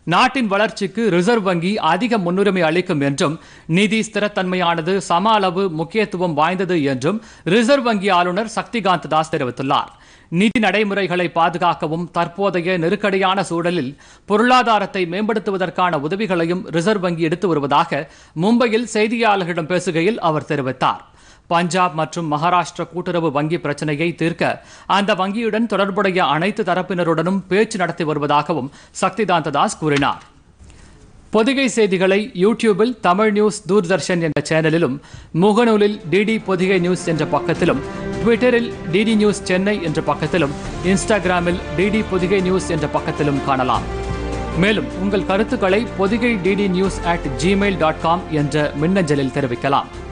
நாட்டின் வளர்ச்சிக்கு ரிசர்வ் வங்கி அதிக முன்னுரிமை அளிக்கும் என்றும் நிதி ஸ்திரத்தன்மையானது சம அளவு முக்கியத்துவம் வாய்ந்தது என்றும் ரிசர்வ் வங்கி ஆளுநர் சக்திகாந்த் தாஸ் தெரிவித்துள்ளார் நிதி நடைமுறைகளை பாதுகாக்கவும் தற்போதைய நெருக்கடியான சூழலில் பொருளாதாரத்தை மேம்படுத்துவதற்கான உதவிகளையும் ரிசர்வ் வங்கி எடுத்து வருவதாக மும்பையில் செய்தியாளர்களிடம் பேசுகையில் அவர் தெரிவித்தார் பஞ்சாப் மற்றும் மகாராஷ்டிர கூட்டுறவு வங்கி பிரச்சனையை தீர்க்க அந்த வங்கியுடன் தொடர்புடைய அனைத்து தரப்பினருடனும் பேச்சு நடத்தி வருவதாகவும் சக்திகாந்த தாஸ் கூறினார் பொதிகை செய்திகளை யூடியூபில் தமிழ் நியூஸ் தூர்தர்ஷன் என்ற சேனலிலும் முகநூலில் டிடி பொதிகை நியூஸ் என்ற பக்கத்திலும் ட்விட்டரில் டிடி நியூஸ் சென்னை என்ற பக்கத்திலும் இன்ஸ்டாகிராமில் டிடி பொதிகை நியூஸ் என்ற பக்கத்திலும் காணலாம் மேலும் உங்கள் கருத்துக்களை Podhigai DD news at Gmail dot com என்ற மின்னஞ்சலில் தெரிவிக்கலாம்